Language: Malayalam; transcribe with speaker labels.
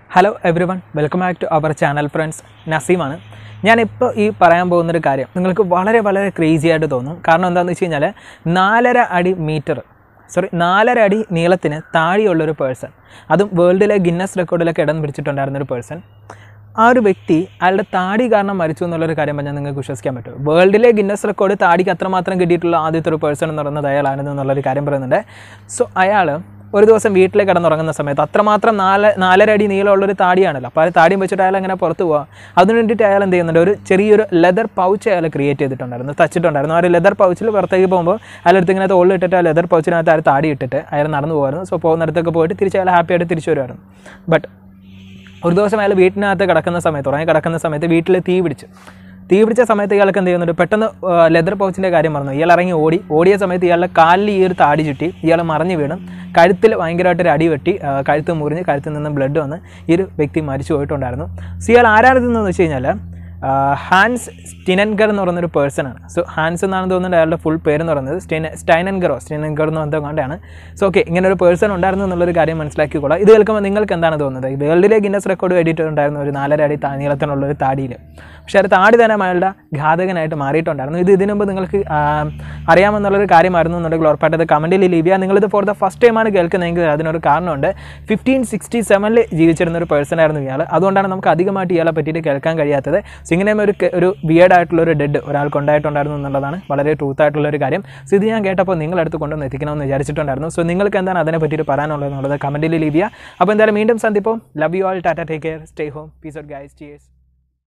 Speaker 1: hello everyone welcome back to our channel friends നസീമാണ് ഞാനിപ്പോൾ ഈ പറയാൻ പോകുന്നൊരു കാര്യം നിങ്ങൾക്ക് വളരെ വളരെ ക്രേസി ആയിട്ട് തോന്നും കാരണം എന്താണെന്ന് വെച്ച് കഴിഞ്ഞാൽ നാലര അടി മീറ്റർ സോറി നാലര അടി നീളത്തിന് താഴെയുള്ളൊരു പേഴ്സൺ അതും വേൾഡിലെ ഗിന്നസ് റെക്കോർഡിലൊക്കെ ഇടം പിടിച്ചിട്ടുണ്ടായിരുന്ന ഒരു പേഴ്സൺ ആ ഒരു വ്യക്തി അയാളുടെ താടി കാരണം മരിച്ചു എന്നുള്ളൊരു കാര്യം പറഞ്ഞാൽ നിങ്ങൾക്ക് വിശ്വസിക്കാൻ പറ്റും വേൾഡിലെ ഗിന്നസ് റെക്കോർഡ് താടിക്ക് അത്രമാത്രം കിട്ടിയിട്ടുള്ള ആദ്യത്തെ ഒരു പേഴ്സൺ എന്ന് പറയുന്നത് അയാളാണെന്ന് എന്നുള്ളൊരു കാര്യം പറയുന്നുണ്ട് സോ അയാൾ ഒരു ദിവസം വീട്ടിൽ കിടന്നുറങ്ങുന്ന സമയത്ത് അത്രമാത്രം നാല് നാലര അടി നീളമുള്ളൊരു താടിയാണല്ലോ അപ്പോൾ ആ താടിയും വെച്ചിട്ട് അയാൾ അങ്ങനെ പുറത്ത് പോവാം അതിന് വേണ്ടിയിട്ട് അയാൾ എന്ത് ചെയ്യുന്നുണ്ട് ഒരു ചെറിയൊരു ലെതർ പൗച്ച് അയാൾ ക്രിയേറ്റ് ചെയ്തിട്ടുണ്ടായിരുന്നു തച്ചിട്ടുണ്ടായിരുന്നു ആ ഒരു ലെതർ പൗച്ചിൽ പുറത്തേക്ക് പോകുമ്പോൾ അയാളടുത്ത് ഇങ്ങനെ തോളിൽ ഇട്ടിട്ട് ആ ലെതർ പൗച്ചിനകത്ത് അയാൾ താടി ഇട്ടിട്ട് അയാൾ നടന്നു പോകുമായിരുന്നു സോ പോകുന്നിടത്തൊക്കെ പോയിട്ട് തിരിച്ച് അയാൾ ഹാപ്പി ആയിട്ട് തിരിച്ചു വരുമായിരുന്നു ബട്ട് ഒരു ദിവസം അയാൾ വീട്ടിനകത്ത് കിടക്കുന്ന സമയത്ത് ഉറങ്ങി കിടക്കുന്ന സമയത്ത് വീട്ടിൽ തീ പിടിച്ചു തീ പിടിച്ച സമയത്ത് ഇയാൾക്ക് എന്ത് ചെയ്യുന്നുണ്ട് പെട്ടെന്ന് ലെതർ പൗച്ചിൻ്റെ കാര്യം പറഞ്ഞു ഇയാൾ ഇറങ്ങി ഓടി ഓടിയ സമയത്ത് ഇയാളുടെ കാലിൽ ഈ ഒരു താടി ചുറ്റി ഇയാൾ മറിഞ്ഞു വീണു കഴുത്തിൽ ഭയങ്കരമായിട്ട് ഒരു അടി വെട്ടി ആ, കഴുത്ത് മുറിഞ്ഞ് കഴുത്തിൽ നിന്ന് ബ്ലഡ് വന്ന് ഈ ഒരു വ്യക്തി മരിച്ചു പോയിട്ടുണ്ടായിരുന്നു സോ ഇയാൾ ആരായിരുന്നെന്ന് വെച്ച് കഴിഞ്ഞാൽ ആ, ഹാൻസ് സ്റ്റിനൻഗർ എന്ന് പറയുന്നൊരു പേഴ്സൺ ആണ് സോ ഹാൻസ് എന്നാണ് തോന്നുന്നത് അയാളുടെ ഫുൾ പേരെന്ന് പറയുന്നത് സ്റ്റൈന സ്റ്റൈനൻഗറോ സ്റ്റൈനൻഗർ എന്ന് എന്തോ കണ്ടാണ് സോ ഓക്കെ ഇങ്ങനെ ഒരു പേഴ്സൺ ഉണ്ടായിരുന്നു എന്നുള്ളൊരു കാര്യം മനസ്സിലാക്കിക്കോളാം ഇത് കേൾക്കുമ്പോൾ നിങ്ങൾക്ക് എന്താണ് തോന്നുന്നത് വേൾഡിലെ ഗിന്നസ് റെക്കോർഡ് വേണ്ടിയിട്ടുണ്ടായിരുന്നു ഒരു നാലര അടി താ- നീളത്തിനുള്ള ഒരു താടിയിൽ പക്ഷേ അത് താടി തന്നെ അയാളുടെ ഘാതകനായിട്ട് മാറിയിട്ടുണ്ടായിരുന്നു ഇത് ഇതിനു മുമ്പ് നിങ്ങൾക്ക് ആ, അറിയാമെന്നുള്ളൊരു കാര്യമായിരുന്നു എന്നുണ്ടെങ്കിൽ ഉറപ്പായിട്ട് കമൻറ്റിൽ ലീവിയ നിങ്ങളിത് ഫോർ ദ ഫസ്റ്റ് ടൈമാണ് കേൾക്കുന്നതെങ്കിൽ അതിനൊരു കാരണമുണ്ട് ഫിഫ്റ്റീൻ സിക്സ്റ്റി സെവനിൽ ജീവിച്ചിരുന്ന ഒരു പേഴ്സൺ ആയിരുന്നു ഇയാൾ അതുകൊണ്ടാണ് നമുക്ക് അധികമായിട്ട് ഇയാളെ പറ്റിയിട്ട് കേൾക്കാൻ കഴിയാത്തത് സോ ഇങ്ങനെ ഒരു ക- ഒരു വിയേഡ് ആയിട്ടുള്ള ഒരു ഡെഡ് ഒരാൾക്ക് ഉണ്ടായിട്ടുണ്ടായിരുന്നു എന്നുള്ളതാണ് വളരെ ട്രൂത്ത് ആയിട്ടുള്ള ഒരു കാര്യം സോ ഇത് ഞാൻ കേട്ടപ്പോൾ നിങ്ങളടുത്ത് കൊണ്ടുവന്ന് എത്തിക്കണമെന്ന് വിചാരിച്ചിട്ടുണ്ടായിരുന്നു സോ നിങ്ങൾക്ക് എന്താണ് അതിനെ പറ്റിയിട്ട് പറയാനുള്ളത് എന്നുള്ളത് കമൻറ്റിൽ ലീവ് ചെയ്യുക അപ്പോൾ എന്തായാലും വീണ്ടും സന്ദിപ്പം love you all tata take care stay home peace out guys tears